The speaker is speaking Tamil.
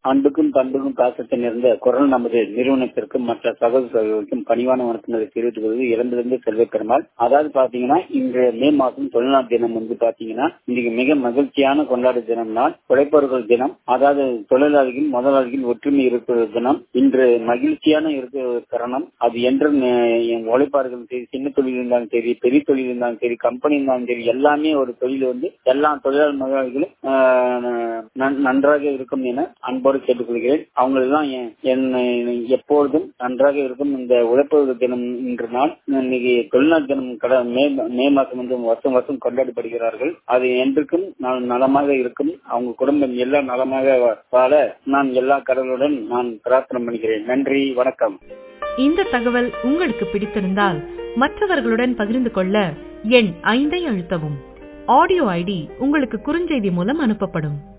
அன்புக்கும் பண்புக்கும் பாசத்தை நிறைந்த குரல் நமது நிறுவனத்திற்கும் மற்ற சகோதர சகோதரிக்கும் பணிவான வணக்கங்களை தெரிவித்துக் கொள்வது இறந்திருந்து செல்வ பெருமாள் அதாவது பாத்தீங்கன்னா இன்று மே மாதம் தொழில்நாள் தினம் வந்து பாத்தீங்கன்னா இன்னைக்கு மிக மகிழ்ச்சியான கொண்டாடு தினம் நாள் உழைப்பவர்கள் தினம் அதாவது தொழிலாளிகள் முதலாளிகள் ஒற்றுமை இருக்கிற தினம் இன்று மகிழ்ச்சியான இருக்கிற தருணம் அது என்று உழைப்பார்கள் சரி சின்ன தொழில் இருந்தாலும் சரி பெரிய தொழில் இருந்தாலும் சரி கம்பெனி இருந்தாலும் சரி எல்லாமே ஒரு தொழில் வந்து எல்லா தொழிலாளர் முதலாளிகளும் நன்றாக இருக்கும் என அன்போடு கேட்டுக்கொள்கிறேன் அவங்களெல்லாம் எப்பொழுதும் நன்றாக இருக்கும் இந்த உழைப்பவர்கள் தினம் இன்று நாள் இன்னைக்கு தொழில்நாள் தினம் கட மே மே மாதம் வந்து வருஷம் வருஷம் கொண்டாடப்படுகிறார்கள் அது என்றுக்கும் நலமாக இருக்கும் அவங்க குடும்பம் எல்லாம் நலமாக வாழ நான் எல்லா கடவுளுடன் நான் பிரார்த்தனை பண்ணுகிறேன் நன்றி வணக்கம் இந்த தகவல் உங்களுக்கு பிடித்திருந்தால் மற்றவர்களுடன் பகிர்ந்து கொள்ள எண் ஐந்தை அழுத்தவும் ஆடியோ ஐடி உங்களுக்கு குறுஞ்செய்தி மூலம் அனுப்பப்படும்